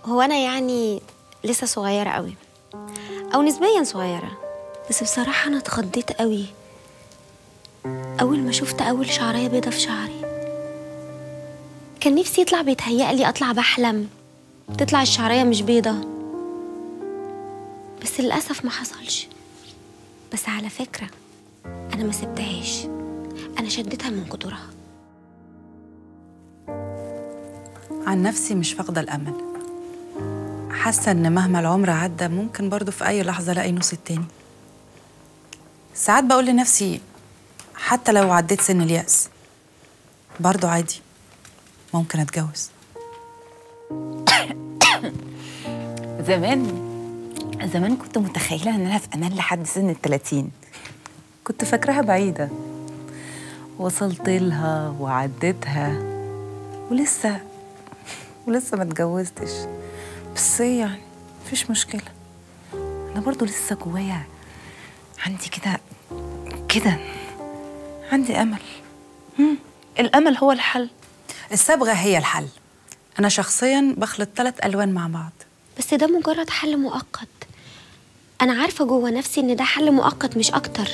هو انا يعني لسه صغيره قوي او نسبيا صغيره بس بصراحه انا اتخضيت قوي اول ما شفت اول شعريه بيضه في شعري كان نفسي يطلع بيتهيألي اطلع بحلم تطلع الشعريه مش بيضه بس للاسف ما حصلش بس على فكره انا ما سبتهاش انا شدتها من قدرها عن نفسي مش فاقدة الأمل حاسة إن مهما العمر عدى ممكن برضو في أي لحظة ألاقي نص التاني ساعات بقول لنفسي حتى لو عديت سن اليأس برضو عادي ممكن أتجوز زمان زمان كنت متخيلة إن أنا في أمان لحد سن التلاتين كنت فاكراها بعيدة وصلت لها وعديتها ولسه ولسه ما اتجوزتش بس إيه يعني مفيش مشكلة أنا برضو لسه جوايا عندي كده كده عندي أمل مم. الأمل هو الحل الصبغة هي الحل أنا شخصيا بخلط ثلاث ألوان مع بعض بس ده مجرد حل مؤقت انا عارفه جوه نفسي ان ده حل مؤقت مش اكتر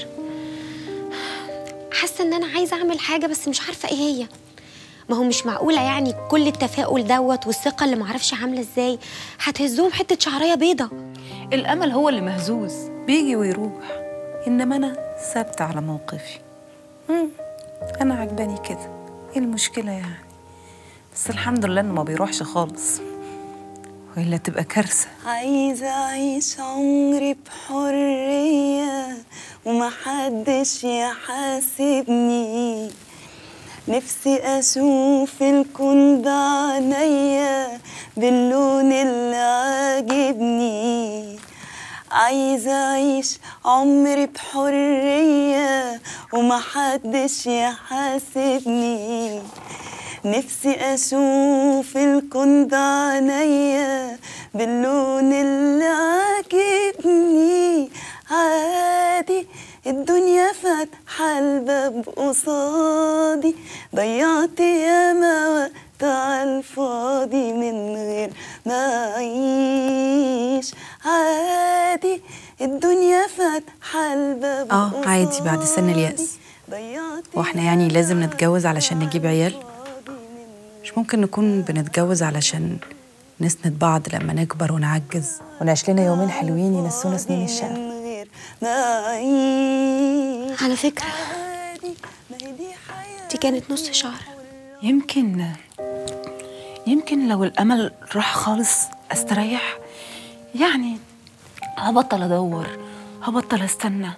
حاسه ان انا عايزه اعمل حاجه بس مش عارفه ايه هي ما هو مش معقوله يعني كل التفاؤل دوت والثقه اللي معرفش عامله ازاي هتهزهم حته شعريه بيضه الأمل هو اللي مهزوز بيجي ويروح إنما أنا ثابتة على موقفي مم. أنا عجباني كده إيه المشكلة يعني بس الحمد لله إنه ما بيروحش خالص وإلا تبقى كارثة عايزة أعيش عمري بحرية ومحدش يحاسبني نفسي أشوف الكون بعينيا باللون اللي عاجبني عايزة أعيش عمري بحرية ومحدش يحاسبني نفسي أشوف الكون بعينيا باللون اللي عاجبني عادي الدنيا فاتحة الباب قصادي ضيعت ياما وقت على الفاضي من غير ما أعيش عادي الدنيا فاتحة الباب آه، عادي بعد سن قصادي. اليأس. ضيعت واحنا يعني لازم ياما نتجوز علشان وقت نجيب عيال؟ على الفاضي من مش ممكن نكون بنتجوز علشان نسند بعض لما نكبر ونعجز ونعيش لنا يومين حلوين ينسونا سنين الشقة من غير ما أعيش على فكره عادي ما هي دي حياة دي كانت نص شعر يمكن يمكن لو الأمل راح خالص أستريح يعني هبطل أدور هبطل أستنى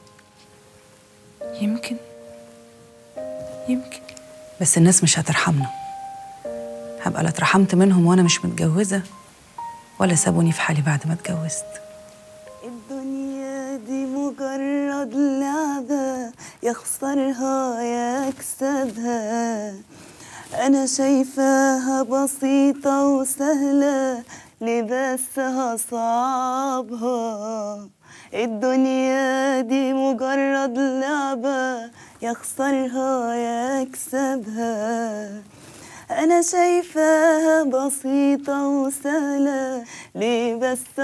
يمكن يمكن بس الناس مش هترحمنا هبقى لا اترحمت منهم وانا مش متجوزة ولا سابوني في حالي بعد ما اتجوزت الدنيا دي مجرد لعبة يخسرها يكسبها أنا شايفاها بسيطة وسهلة ليه بس هصعبها الدنيا دي مجرد لعبة يخسرها يكسبها أنا شايفاها بسيطة وسهلة ليه بس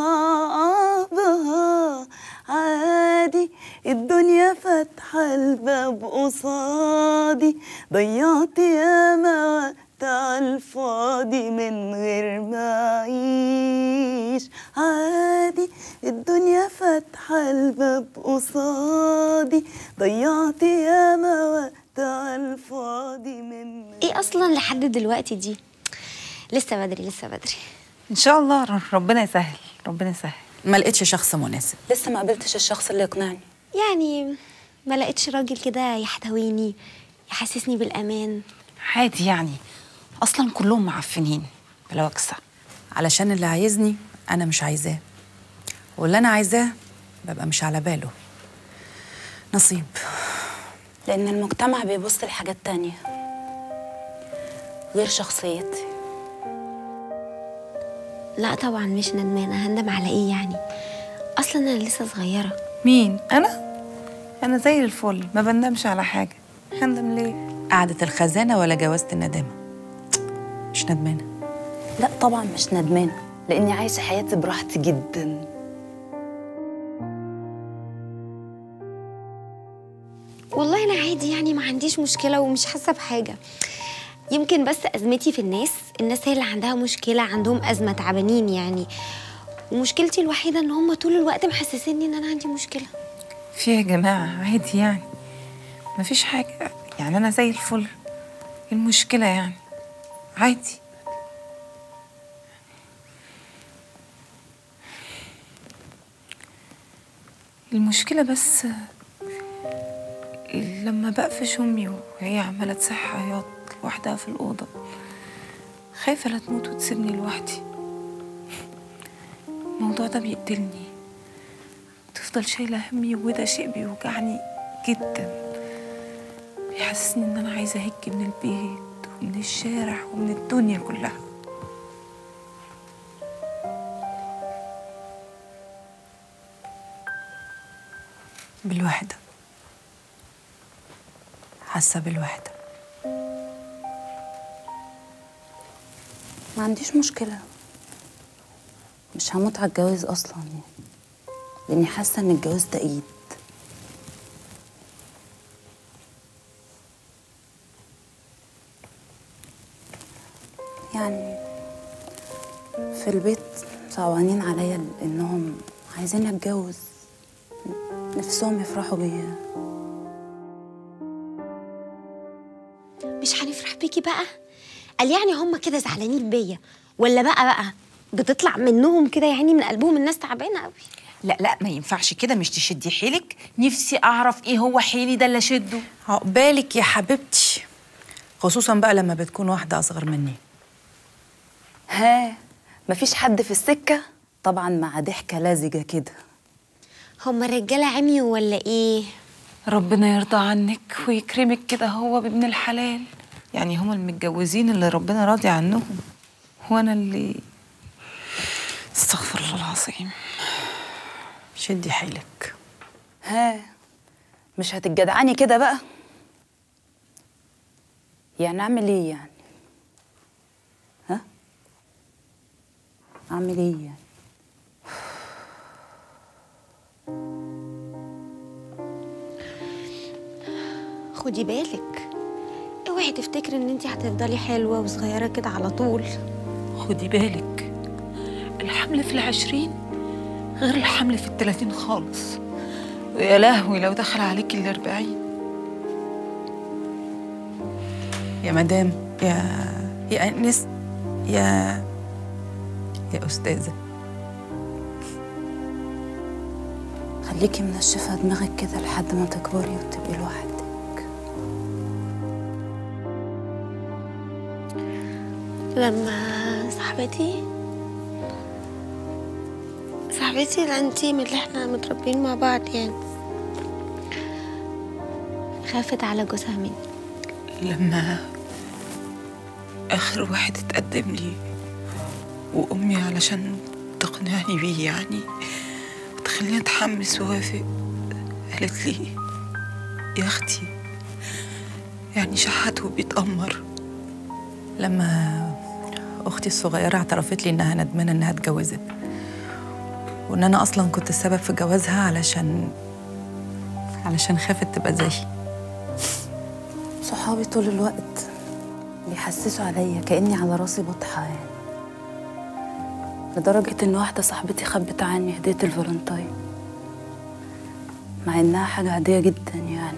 هصعبها عادي الدنيا فاتحة الباب قصادي ضيعت ياما وقت على الفاضي من غير ما أعيش عادي الدنيا فاتحة الباب قصادي ضيعت ياما وقت على الفاضي من ايه اصلا لحد دلوقتي دي لسه بدري لسه بدري إن شاء الله ر- ربنا يسهل ربنا يسهل ما لقيتش شخص مناسب لسه ما قابلتش الشخص اللي يقنعني يعني ما لقيتش راجل كده يحتويني يحسسني بالامان عادي يعني أصلا كلهم معفنين بلا وكسة علشان اللي عايزني انا مش عايزاه واللي انا عايزاه ببقى مش على باله نصيب لأن المجتمع بيبص لحاجات تانية غير شخصيتي لا طبعا مش ندمانه هندم على ايه يعني اصلا انا لسه صغيره مين أنا؟ أنا زي الفل ما بندمش على حاجة هندم ليه؟ قعدة الخزانة ولا جوازة الندامة مش ندمانة لا طبعا مش ندمانة لأني عايشة حياتي براحتي جدا والله انا عادي يعني ما عنديش مشكله ومش حاسه بحاجه يمكن بس ازمتي في الناس الناس هي اللي عندها مشكله عندهم ازمه تعبانين يعني ومشكلتي الوحيده ان هم طول الوقت محسسيني ان انا عندي مشكله في يا جماعة عادي يعني مفيش حاجة يعني أنا زي الفل إيه المشكلة يعني عادي المشكلة بس لما بقفش أمي وهي عمالة تصح عياط لوحدها في الأوضة خايفة لا تموت وتسيبني لوحدي الموضوع ده بيقتلني تفضل شايلة همي وده شيء بيوجعني جدا بيحسسني ان انا عايزة اهج من البيت ومن الشارع ومن الدنيا كلها بالوحدة حاسة بالوحدة ما عنديش مشكلة مش هموت على الجواز أصلا يعني لأني حاسة إن الجواز ده إيد يعني في البيت صعبانين عليا إنهم عايزين أتجوز نفسهم يفرحوا بيا مش هنفرح بيكي بقى قال يعني هم كده زعلانين بيا ولا بقى بقى بتطلع منهم كده يعني من قلبهم الناس تعبانه قوي لا لا ما ينفعش كده مش تشدي حيلك نفسي اعرف ايه هو حيلي ده اللي اشده عقبالك يا حبيبتي خصوصا بقى لما بتكون واحدة أصغر مني ها مفيش حد في السكة طبعا مع ضحكة لزجة كده هم الرجاله عميوا ولا ايه ربنا يرضى عنك ويكرمك كده هو بابن الحلال يعني هم المتجوزين اللي ربنا راضي عنهم وانا اللي استغفر الله العظيم شدي حيلك ها مش هتتجدعني كده بقى يعني اعمل ايه يعني ها اعمل ايه يعني خدي بالك اوعي تفتكري ان انت هتفضلي حلوه وصغيره كده على طول خدي بالك الحمل في العشرين غير الحمل في التلاتين خالص ويا لهوي لو دخل عليك الأربعين يا مدام يا يا أنس يا يا أستاذة خليكي منشفة دماغك كده لحد ما تكبري وتبقي لوحدك لما صاحبتي صاحبتي الانتيم اللي احنا متربيين مع بعض يعني خافت على جوزها مني لما آخر واحد اتقدم لي وأمي علشان تقنعني بيه يعني وتخليني أتحمس وأوافق قالت لي يا أختي يعني شحات وبيتأمر لما أختي الصغيرة اعترفت لي إنها ندمانة إنها اتجوزت وإن أنا أصلا كنت السبب في جوازها علشان علشان خافت تبقى زيي صحابي طول الوقت بيحسسوا عليا كأني على راسي بطحة يعني لدرجة إن واحدة صاحبتي خبت عني هدية الفالنتاين مع إنها حاجة عادية جدا يعني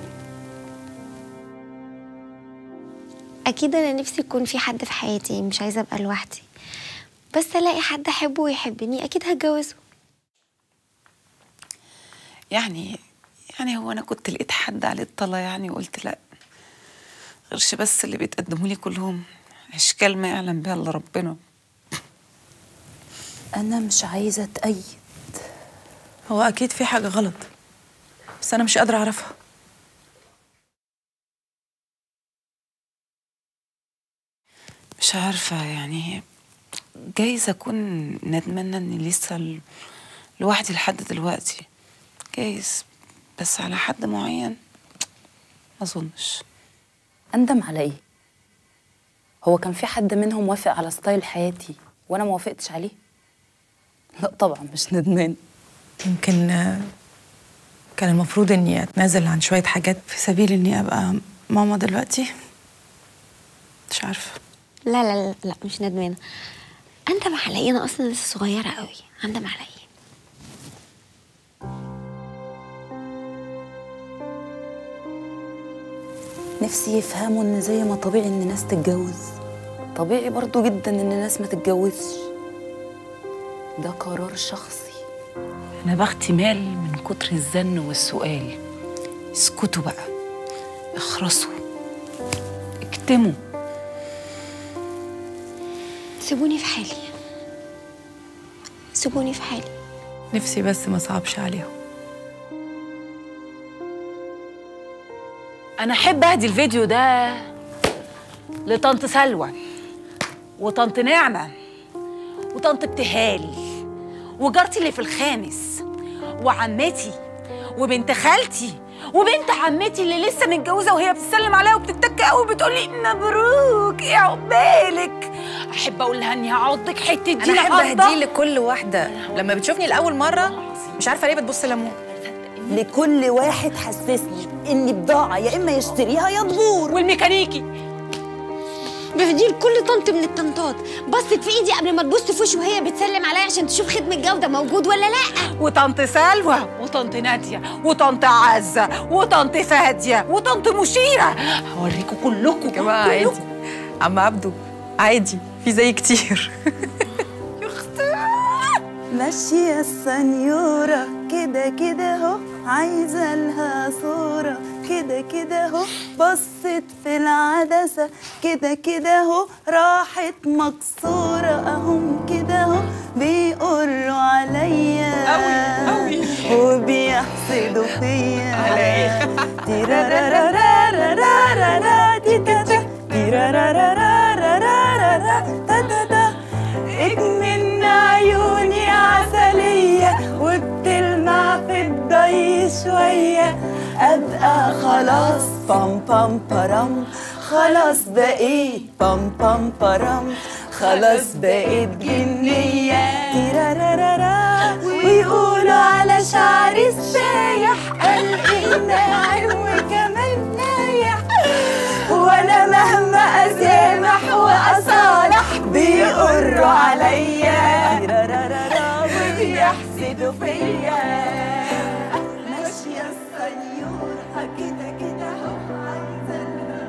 اكيد انا نفسي يكون في حد في حياتي مش عايزه ابقى لوحدي بس الاقي حد احبه ويحبني اكيد هتجوزه يعني يعني هو أنا كنت لقيت حد عليه الطلا يعني وقلت لأ غيرش بس اللي بيتقدموا لي كلهم أشكال ما يعلم بها إلا ربنا أنا مش عايزة أتأيد هو أكيد في حاجة غلط بس أنا مش قادرة أعرفها مش عارفة يعني جايز أكون ندمانة إني لسه ل- لوحدي لحد دلوقتي جايز بس على حد معين ما أظنش أندم على إيه؟ هو كان في حد منهم وافق على ستايل حياتي وانا ما وافقتش عليه لا طبعا مش ندمان يمكن آه، كان المفروض اني اتنازل عن شويه حاجات في سبيل اني ابقى ماما دلوقتي مش عارفه لا لا لا, لا مش ندمانه انت معلقين اصلا لسه صغيره قوي عندها معلقين نفسي يفهموا ان زي ما طبيعي ان ناس تتجوز طبيعي برضو جدا ان ناس ما تتجوزش ده قرار شخصي انا بختي مال من كتر الزن والسؤال اسكتوا بقى اخرسوا اكتموا سيبوني في حالي سيبوني في حالي نفسي بس ما صعبش عليهم انا احب اهدي الفيديو ده لطنط سلوى وطنط نعمه وطنط ابتهال وجارتي اللي في الخامس وعمتي وبنت خالتي وبنت عمتي اللي لسه متجوزه وهي بتسلم عليا وبتتك قوي وبتقول لي مبروك ايه عقبالك احب اقول لها اني هعضك حته دي انا احب لحظة. اهديه لكل واحده لما بتشوفني لاول مره مش عارفه ليه بتبص لمون لكل واحد حسسني ان بضاعه يا اما يشتريها يا تبور والميكانيكي بهديه لكل طنط من الطنطات بصت في ايدي قبل ما تبص في وشي وهي بتسلم عليا عشان تشوف خدمه جوده موجود ولا لا وطنط سلوى وطنط ناديه وطنط عزه وطنط فاديه وطنط مشيره هوريكم كلكم يا جماعه عادي كلكم. عم عبده عادي في زي كتير ماشية السنيورة كده كده اهو عايزة لها صورة كده كده اهو بصت في العدسة كده كده اهو راحت مكسورة اهم كده اهو بيقروا عليا أوي، أوي. وبيحسدوا فيا تيرارارارارارارارا تيتاتا تيرارارارارارارا تاتاتا اكمن عيوني عسلية وبتلمع في الضي شوية أبقى خلاص بام بام برام خلاص بقيت بام بام برام خلاص بقيت جنية تيرارارارا ويقولوا على شعري السايح قلبي ناعم وكمان نايح وانا مهما اسامح واصالح بيقروا عليا وبيحسدوا فيا ماشيه السيوره كده كده اهو عايزه لها